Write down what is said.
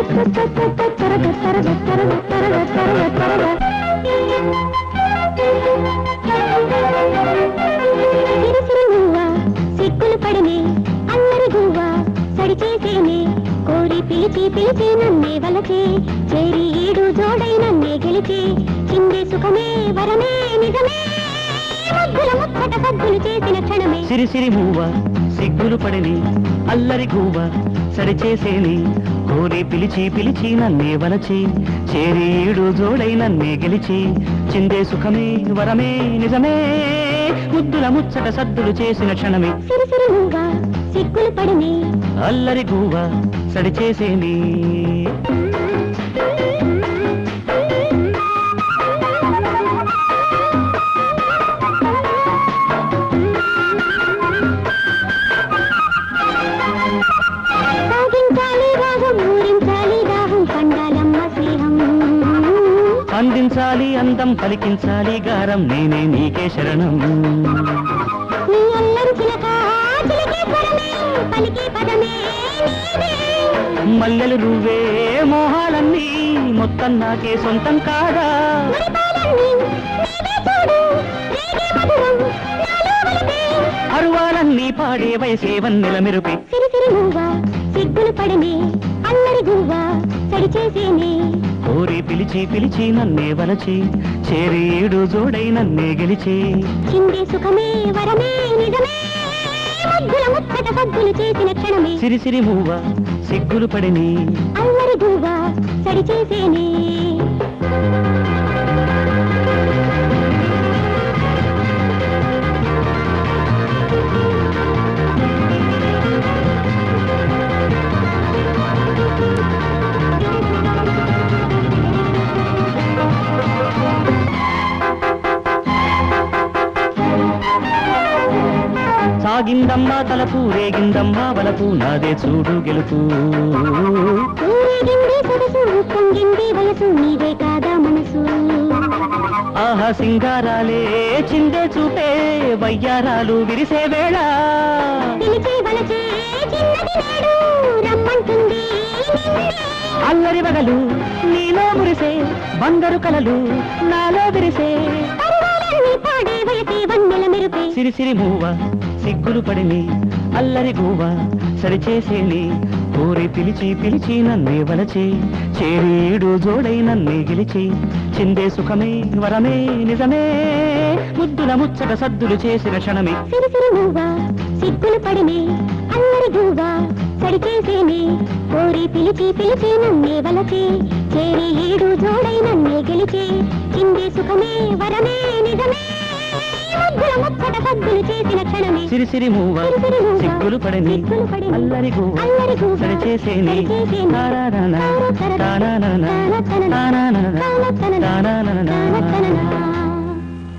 సిక్కులు పడనే అల్లరి గువ్వా సడి చేసేనే కోరి పిలిచి పిలిచి నన్నే వలచే చేరి ఈడు జోడై నన్నే గెలిచి చిందే సుఖమే వరమే నిజమే ముద్దుల ముచ్చట సద్దులు చేసిన క్షణమే సిరి సిరి మూవ సిగ్గులు పడిని అల్లరి గువ్వ సరిచేసేని కోరి పిలిచి పిలిచి నన్నే వలచి చేరి ఈడు జోడై నన్నే గెలిచి చిందే సుఖమే వరమే నిజమే ముద్దుల ముచ్చట సద్దులు చేసిన క్షణమే సిరి సిరి నువ్వా సిక్కులు పడనే అల్లరి గువ్వ సడిచేసేని సాగించాలి రాగం ఊరించాలి దాహం పండాలమ్మ స్నేహం అందించాలి అందం పలికించాలి గారం నేనే నీకే శరణం నీ అల్లరి చిలక చిలికే స్వరమే పలికే పదమే నీదే మల్లెలు నువ్వే మోహాలన్నీ మొత్తం నాకే సొంతం కాదా మురిపాలన్నీ నీవే చూడు రేగే మధురం నాలో వలపే అరువాలన్నీ పాడే వయసే వన్నెల మెరుపే సిరి సిరి నువ్వా సిగ్గులు పడనే అల్లరి గువ్వా సడి చేసేనే కోరి పిలిచి పిలిచి నన్నే వలచి చేరి ఏడు జోడై నన్నే గెలిచి చిందే సుఖమే వరమే నిజమే ముద్దుల ముచ్చట సద్దులు చేసిన క్షణమే సిరి సిరి మూవ సిగ్గులు పడిని అల్లరి గువ్వా సడి చేసేనే సాగిందమ్మా తలపు రేగిందమ్మా వలపు నాదే చూడు గెలుపు ఊరేగింది సొగసు పొంగింది వయసు నీదే కాదా మనసు ఆహా సింగారాలే చిందే చూపే వయ్యారాలు విరిసే వేళ పిలిచే వలచే చిన్నది నేడు రమ్మంటుంది నిన్నే. అల్లరి వగలు నీలో మురిసే బంగారు కలలు నాలో విరిసే పరువాలన్నీ పాడే వయసే వన్నెల మెరుపే సిరి సిరి మూవ సిగ్గులు పడిని అల్లరి గూవ సరిచేసేని కోరి పిలిచి పిలిచి నన్నే వలచి చేరీడు జోడై నన్నే గెలిచి చిందే సుఖమే వరమే నిజమే ముద్దుల ముచ్చట సద్దులు చేసిన క్షణమే సిరి సిరి నువ్వా సిగ్గులు పడినే అల్లరి గువ్వా సడి చేసేనే కోరి పిలిచి పిలిచి నన్నే వలచి చేరి ఏడు జోడై నన్నే గెలిచి చిందే సుఖమే వరమే నిజమే ముద్దుల ముచ్చట సద్దులు చేసిన క్షణమే సిరి సిరి మూవ సిరి సిరి మూవ, సిగ్గులు పడిని సిగ్గులు పడిని, అల్లరి గూవ అల్లరి గువ్వా, సరిచేసేని సరిచేసేని, తారారానా, తారాతరనా, తానానానా, తానాతననా, తానానానా, తానాతననా, తానానానా. తానాతననా.